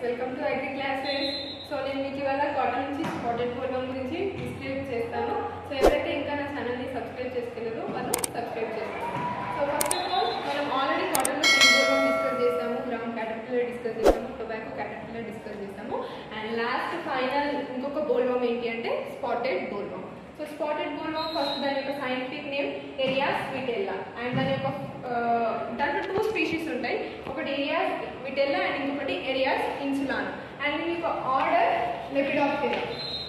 welcome to agri classes so నేను మీకు ఇవాళ కాటన్ నుంచి స్పాటెడ్ బోల్బమ్ గురించి డిస్క్రైబ్ చేస్తాను సో ఎవరైతే ఇంకా నా ఛానల్ని సబ్స్క్రైబ్ చేసుకోలేదో వాళ్ళు సబ్స్క్రైబ్ చేసుకోండి సో ఫస్ట్ ఆఫ్ ఆల్ మనం ఆల్రెడీ కాటన్లో పింక్ బోల్బమ్ డిస్కస్ చేసాము గ్రౌండ్ క్యాటర్పిల్లర్ డిస్కస్ చేసాము టొబాకో క్యాటర్పిల్లర్ డిస్కస్ చేసాము అండ్ లాస్ట్ ఫైనల్ ఇంకొక బోల్బమ్ ఏంటి అంటే spotted bollworm so spotted bollworm first దాని యొక్క scientific name Earias vittella and దాని యొక్క ఆ, దాంట్లో టూ స్పీషీస్ ఉంటాయి ఒకటి ఏరియాస్ విటెల్లా అండ్ ఇంకొకటి ఏరియాస్ ఇన్సులాన్ అండ్ దీని యొక్క order Lepidoptera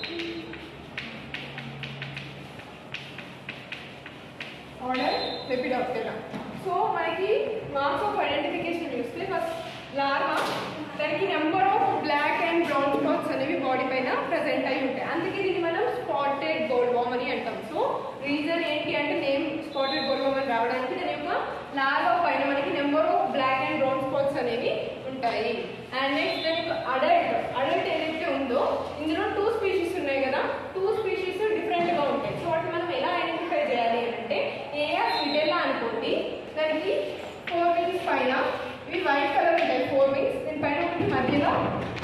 order Lepidoptera so మనకి మార్క్స్ ఆఫ్ ఐడెంటిఫికేషన్ చూస్తే ఫస్ట్ లార్వా దానికి number of black and brown spots అనేవి బాడీ పైన ప్రజెంట్ అయి ఉంటాయి అందుకే దీన్ని మనం స్పాటెడ్ గోల్డ్ వామ్ అని అంటాం సో రీజన్ ఏంటి అంటే నేమ్ స్పాటెడ్ గోల్డ్ వామ్ అని రావడానికి దాని యొక్క లార్వా పైన మనకి number of black and brown spots అనేవి ఉంటాయి అండ్ నెక్స్ట్ దాని యొక్క అడల్ట్ అడల్ట్ ఏదైతే ఉందో ఇందులో టూ స్పీషీస్ ఉన్నాయి కదా టూ స్పీషీస్ డిఫరెంట్ గా ఉంటాయి సో వాటిని మనం ఎలా ఐడెంటిఫై చేయాలి అని అంటే ఏఆర్ విడెల్లా అనుకోండి దానికి ఫోర్ వింగ్స్ పైన ఇవి వైట్ కలర్ ఉంటాయి ఫోర్ వింగ్స్ దీనిపైన ఒకటి మధ్యలో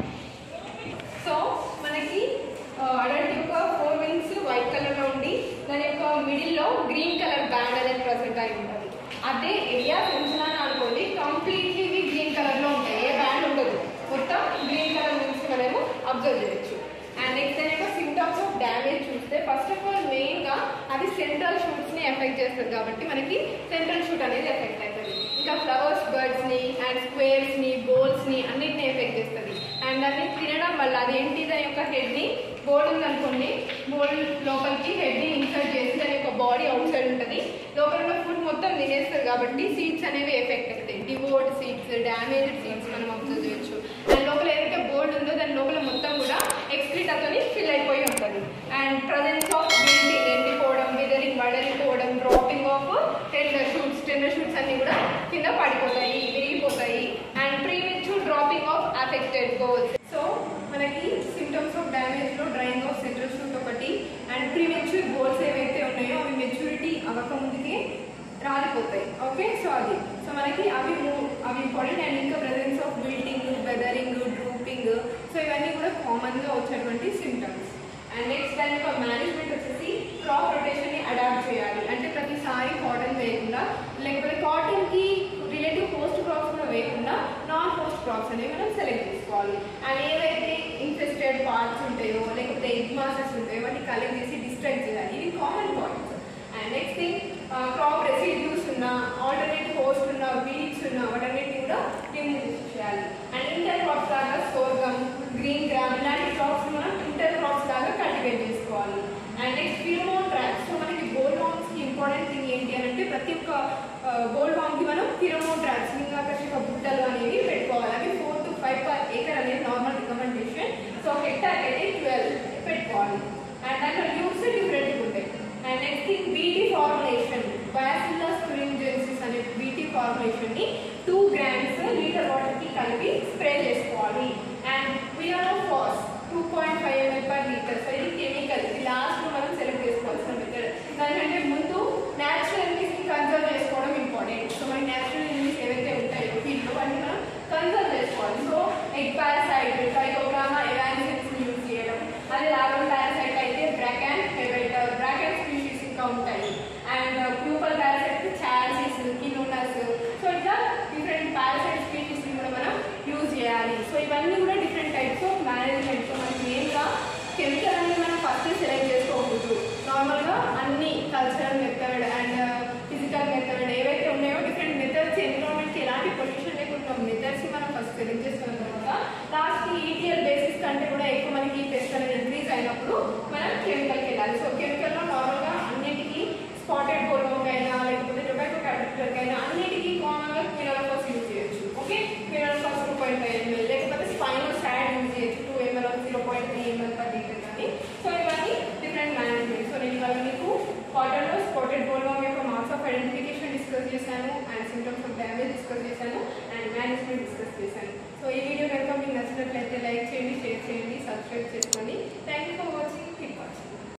సో మనకి అడల్ట్ యొక్క ఫోర్ వింగ్స్ వైట్ కలర్ లో ఉండి దాని యొక్క మిడిల్ లో గ్రీన్ కలర్ బ్యాండ్ అనేది ప్రజెంట్ అయి ఉంటుంది అదే ఏరియా పెంచులాన్ అనుకోండి కంప్లీట్లీ ఇవి గ్రీన్ కలర్ లో ఉంటాయి ఏ బ్యాండ్ ఉండదు మొత్తం గ్రీన్ కలర్ వింగ్స్ మనము అబ్జర్వ్ చేయొచ్చు అండ్ నెక్స్ట్ దాని యొక్క సిమ్టమ్స్ ఆఫ్ డ్యామేజ్ చూస్తే ఫస్ట్ ఆఫ్ ఆల్ మెయిన్ గా అది సెంట్రల్ షూట్స్ ని ఎఫెక్ట్ చేస్తుంది కాబట్టి మనకి సెంట్రల్ షూట్ అనేది ఎఫెక్ట్ అవుతుంది ఇంకా ఫ్లవర్స్ బర్డ్స్ ని అండ్ స్క్వేర్స్ ని బోల్స్ ని అన్నిటిని ఎఫెక్ట్ చేస్తుంది అండ్ దాన్ని తినడం వల్ల అది ఏంటి దాని యొక్క హెడ్ ని బోల్ ఉంది అనుకోండి బోల్ లోపలికి హెడ్ ని ఇన్సర్ట్ చేసి దాని యొక్క బాడీ అవుట్ సైడ్ ఉంటుంది లోపల ఉన్న ఫుడ్ మొత్తం తినేస్తారు కాబట్టి సీడ్స్ అనేవి ఎఫెక్ట్ అవుతాయి డివోర్డ్ సీడ్స్ డ్యామేజ్డ్ సీడ్స్ మనం అబ్జర్వ్ చేయొచ్చు అండ్ లోపల ఏదైతే బోర్డ్ ఉందో దాని లోపల మొత్తం కూడా ఎక్స్క్రీటాతోని ఫిల్ అయిపోయి ఉంటుంది అండ్ ప్రజెన్స్ ఆఫ్ బిల్డింగ్ ఎండిపోవడం విదరింగ్ వడలిపోవడం dropping of tender shoots tender shoots అన్ని కూడా కింద పడిపోతాయి విరిగిపోతాయి and premature dropping of affected bolls so మనకి సిమ్టమ్స్ ఆఫ్ డ్యామేజ్ లో డ్రైయింగ్ ఆఫ్ సెంట్రల్ షూట్ ఒకటి అండ్ ప్రీమెచ్యూర్ గోల్స్ ఏవైతే ఉన్నాయో అవి మెచ్యూరిటీ అవ్వకముందుకే రాలిపోతాయి ఓకే సో అది సో మనకి అవి మూ- అవి ఇంపార్టెంట్ అండ్ ఇంకా presence of wilting withering drooping so ఇవన్నీ కూడా కామన్ గా వచ్చేటువంటి సిమ్టమ్స్ అండ్ నెక్స్ట్ దాని యొక్క మేనేజ్మెంట్ వచ్చేసి క్రాప్ రొటేషన్ ని అడాప్ట్ చేయాలి అంటే ప్రతిసారి కాటన్ వేయకుండా లేకపోతే కాటన్ కి రిలేటివ్ పోస్ట్ క్రాప్స్ కూడా వేయకుండా నాన్ పోస్ట్ క్రాప్స్ అనేవి మనం సెలెక్ట్ చేసుకోవాలి అండ్ ఏవైతే ఇన్ఫెస్టెడ్ పార్ట్స్ ఉంటాయో లేకపోతే ఎగ్ మాసెస్ ఉంటాయో వాటిని కలెక్ట్ చేసి డిస్ట్రాక్ట్ చేయాలి ఇవి common points and next thing crop residues ఉన్న ఆల్టర్నేట్ హోస్ట్ ఉన్న వీడ్స్ ఉన్న వాటన్నిటిని కూడా రిమూవ్ చేయాలి అండ్ ఇంటర్ క్రాప్స్ లాగా సోర్గమ్ గ్రీన్ గ్రామ్ ఇలాంటి క్రాప్స్ మనం ఇంటర్ క్రాప్స్ లాగా కల్టివేట్ చేసుకోవాలి and next pheromone traps so మనకి గోల్డ్ వామ్స్ కి ఇంపార్టెంట్ థింగ్ ఏంటి అని అంటే ప్రతి ఒక్క గోల్డ్ వామ్ కి మనం ఫిరోమోన్ ట్రాప్స్ లింగాకర్షక బుట్టలు అనేవి పెట్టుకోవాలి అవి four to five per acre అనేది నార్మల్ రికమెండేషన్ సో హెక్టార్ అయితే ట్వెల్వ్ పెట్టుకోవాలి అండ్ దాంట్లో యూస్ డిఫరెంట్ ఉంటాయి and next thing BT formulation Bacillus thuringiensis అనే బీటీ ఫార్ములేషన్ ని టూ గ్రామ్స్ లీటర్ వాటర్ కి కలిపి స్ప్రే చేసుకోవాలి అండ్ ఫాస్ two point five ML per litre so ఇది కెమికల్ ఇది లాస్ట్ లో మనం సెలెక్ట్ చేసుకోవాల్సిన మెథడ్ దానికంటే ముందు న్యాచురల్ ఎనిమీస్ ని కన్సర్వ్ చేసుకోవడం ఇంపార్టెంట్ సో మనకి న్యాచురల్ ఎనిమీస్ ఏవైతే ఉంటాయో ఫీల్డ్ వాటిని మనం కన్సర్వ్ చేసుకోవాలి so egg parasite Trichogramma evanescens ని యూజ్ చేయడం అదే లాగన్ పారాసైట్ అయితే బ్రాకాన్ హెవైటర్ బ్రాకాన్ స్పీషీస్ ఇంకా ఉంటాయి and pupal parasite Chalcis Chelonus so ఇట్లా డిఫరెంట్ పారాసైట్ స్పీషీస్ ని కూడా మనం యూజ్ చేయాలి సో ఇవన్నీ కూడా different types of management so మనకి మెయిన్గా కెమికల్ అనేది మనం ఫస్ట్ సెలెక్ట్ చేసుకోకూడదు నార్మల్గా అన్ని cultural method and physical method ఏవైతే ఉన్నాయో డిఫరెంట్ మెథడ్స్ ఎన్విరాన్మెంట్కి ఎలాంటి పొల్యూషన్ లేకుండా మెథడ్స్ మనం ఫస్ట్ సెలెక్ట్ చేసుకున్న తర్వాత లాస్ట్కి ఈటీఎల్ బేసిస్ కంటే కూడా ఎక్కువ మనకి పెస్ట్ అనేది ఇంక్రీజ్ అయినప్పుడు మనం కెమికల్కి వెళ్ళాలి సో కెమికల్లో నార్మల్గా అన్నిటికీ స్పాటెడ్ గోల్డ్కైనా లేకపోతే టొబాకో క్యాపిటల్కైనా అన్నిటికీ కామన్గా క్వినోలోఫాస్ యూజ్ చేయొచ్చు okay quinalphos two point five ML లేకపోతే స్పైనల్ స్టాడ్ యూజ్ చేయొచ్చు two ML zero point three ML per litre కానీ సో ఇవన్నీ డిఫరెంట్ మేనేజ్మెంట్ సో నేను ఇవాళ మీకు కాటన్లో స్పాటెడ్ గోల్డ్ యొక్క మార్క్స్ ఆఫ్ ఐడెంటిఫికేషన్ డిస్కస్ చేశాను and symptoms of damage discuss చేశాను అండ్ మేనేజ్మెంట్ డిస్కస్ చేశాను సో ఈ వీడియో కనుక మీకు నచ్చినట్లయితే లైక్ చేయండి షేర్ చేయండి సబ్స్క్రైబ్ చేసుకోండి thank you for watching keep watching